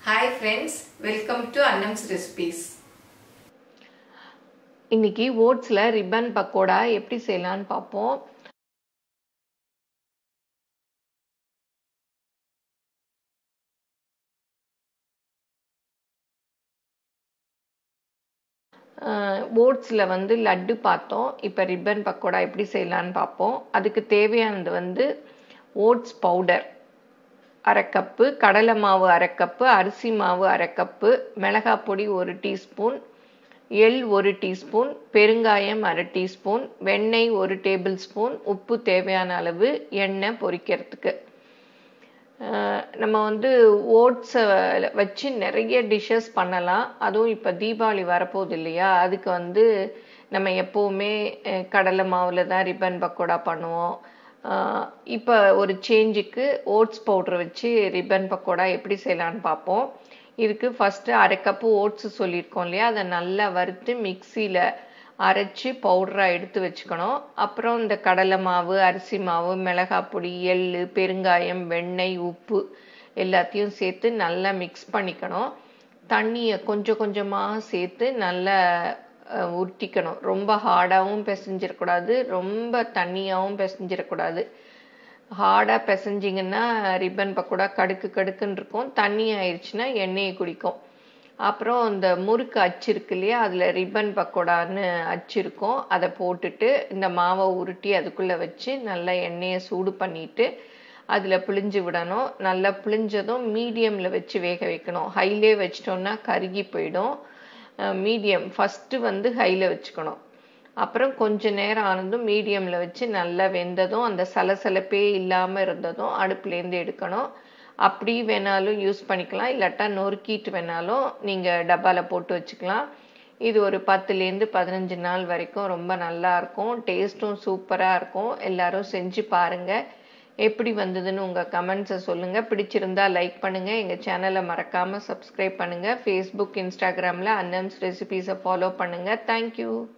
hi friends welcome to Annam's recipes இன்னைக்கு ஓட்ஸில் ribbon pakoda எப்படி செய்யலான்னு பார்ப்போம் ஓட்ஸில் வந்து லட்டு பார்த்தோம் இப்போ ரிப்பன் பக்கோடா எப்படி செய்யலான்னு பார்ப்போம் அதுக்கு தேவையானது வந்து ஓட்ஸ் பவுடர் அரை கப்பு கடலை மாவு அரை கப்பு அரிசி மாவு அரை கப்பு மிளகாய் பொடி ஒரு டீஸ்பூன் எள் ஒரு டீஸ்பூன் பெருங்காயம் அரை டீஸ்பூன் வெண்ணெய் ஒரு டேபிள் ஸ்பூன் உப்பு தேவையான அளவு எண்ணெய் பொரிக்கிறதுக்கு நம்ம வந்து ஓட்ஸை வச்சு நிறைய டிஷ்ஷஸ் பண்ணலாம் அதுவும் இப்போ தீபாவளி வரப்போகுது இல்லையா அதுக்கு வந்து நம்ம எப்போவுமே கடலை மாவில் தான் ரிப்பன் பக்கோடா பண்ணுவோம் இப்போ ஒரு சேஞ்சுக்கு ஓட்ஸ் பவுட்ரு வச்சு ரிப்பன் பக்கோடா எப்படி செய்யலான்னு பார்ப்போம் இதுக்கு ஃபஸ்ட்டு அரை கப்பு ஓட்ஸ் சொல்லியிருக்கோம் இல்லையா அதை நல்லா வறுத்து மிக்சியில் அரைச்சி பவுடராக எடுத்து வச்சுக்கணும் அப்புறம் இந்த கடலை மாவு அரிசி மாவு மிளகாய் பொடி எள் பெருங்காயம் வெண்ணெய் உப்பு எல்லாத்தையும் சேர்த்து நல்லா மிக்ஸ் பண்ணிக்கணும் தண்ணியை கொஞ்சம் கொஞ்சமாக சேர்த்து நல்லா உருட்டிக்கணும் ரொம்ப ஹார்டாகவும் பிசைஞ்சிடக்கூடாது ரொம்ப தண்ணியாகவும் பிசைஞ்சிடக்கூடாது ஹார்டாக பிசைஞ்சிங்கன்னா ரிப்பன் பக்கோடா கடுக்கு கடுக்குன்னு இருக்கும் தண்ணி ஆயிடுச்சுன்னா எண்ணெயை குடிக்கும் அப்புறம் இந்த முறுக்கு அச்சு இருக்கு இல்லையா அதில் ரிப்பன் பக்கோடான்னு அச்சு இருக்கும் அதை போட்டுட்டு இந்த மாவை உருட்டி அதுக்குள்ளே வச்சு நல்லா எண்ணெயை சூடு பண்ணிட்டு அதில் பிழிஞ்சு விடணும் நல்லா பிழிஞ்சதும் மீடியமில் வச்சு வேக வைக்கணும் ஹைலே வச்சிட்டோம்னா கருகி போயிடும் மீடியம் ஃபஸ்ட்டு வந்து ஹையில் வச்சுக்கணும் அப்புறம் கொஞ்ச நேரம் ஆனதும் மீடியமில் வச்சு நல்லா வெந்ததும் அந்த சலசலப்பே இல்லாமல் இருந்ததும் அடுப்புலேருந்து எடுக்கணும் அப்படி வேணாலும் யூஸ் பண்ணிக்கலாம் இல்லாட்டா நொறுக்கிட்டு வேணாலும் நீங்கள் டப்பாவில் போட்டு வச்சுக்கலாம் இது ஒரு பத்துலேருந்து பதினஞ்சு நாள் வரைக்கும் ரொம்ப நல்லா இருக்கும் டேஸ்ட்டும் சூப்பராக இருக்கும் எல்லாரும் செஞ்சு பாருங்கள் எப்படி வந்ததுன்னு உங்கள் கமெண்ட்ஸை சொல்லுங்கள் பிடிச்சிருந்தா லைக் பண்ணுங்கள் எங்கள் சேனலை மறக்காமல் சப்ஸ்கிரைப் பண்ணுங்கள் ஃபேஸ்புக் இன்ஸ்டாகிராமில் அன்னம்ஸ் ரெசிபீஸை ஃபாலோ பண்ணுங்கள் தேங்க்யூ